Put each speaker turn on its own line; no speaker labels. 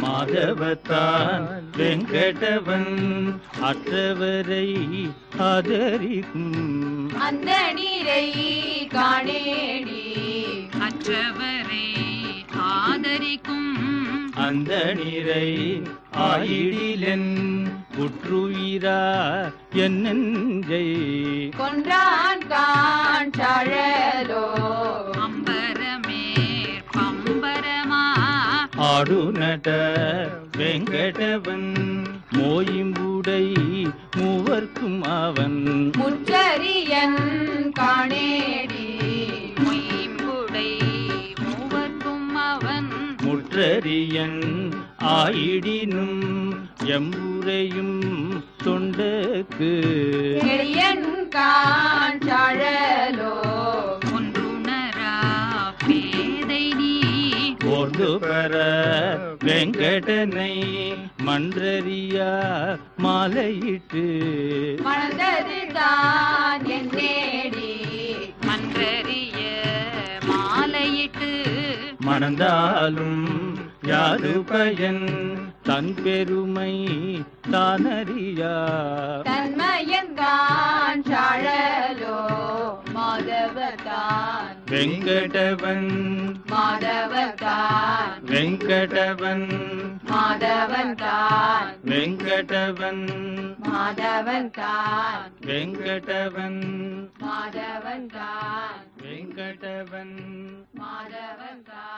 மாதவத்தான் வெங்கடவன் அற்றவரை ஆதரிக்கும்
அந்த நீரை காணேடி
அற்றவரை ஆதரிக்கும்
அந்த நிறை ஆயிடிலன் உற்றுயிரா என் நெஞ்சை
கொன்றான் கான் சழலோ
அம்பரமேற் பம்பரமா
ஆடுநட வெங்கடவன் மோயிம்புடை மூவர்க்கும் அவன்
முற்றரியன் காணேடி
மொயம்புடை மூவர்க்கும் அவன்
முற்றரியன் ஆயிடினும் எம்புரையும் தொண்டக்கு
எளியன் கான் சழலோ
ஒன்றுணரா பேதை நீ
ஓர்ந்து பெற வெங்கடனை மன்றறியா மாலையிட்டு
மணந்தது தான் என் நேடி
மன்றறிய மாலையிட்டு
மணந்தாலும் யாது பயன் தன் பெருமை தானறியா
தன்மயன்கான் சழலோ மாதவத்தான்
வெங்கடவன்
மாதவத்தான்
வெங்கடவன்
மாதவன்தான்
வெங்கடவன்
மாதவன்தான்
வெங்கடவன்
மாதவன்தான்
வெங்கடவன்
மாதவன்தான்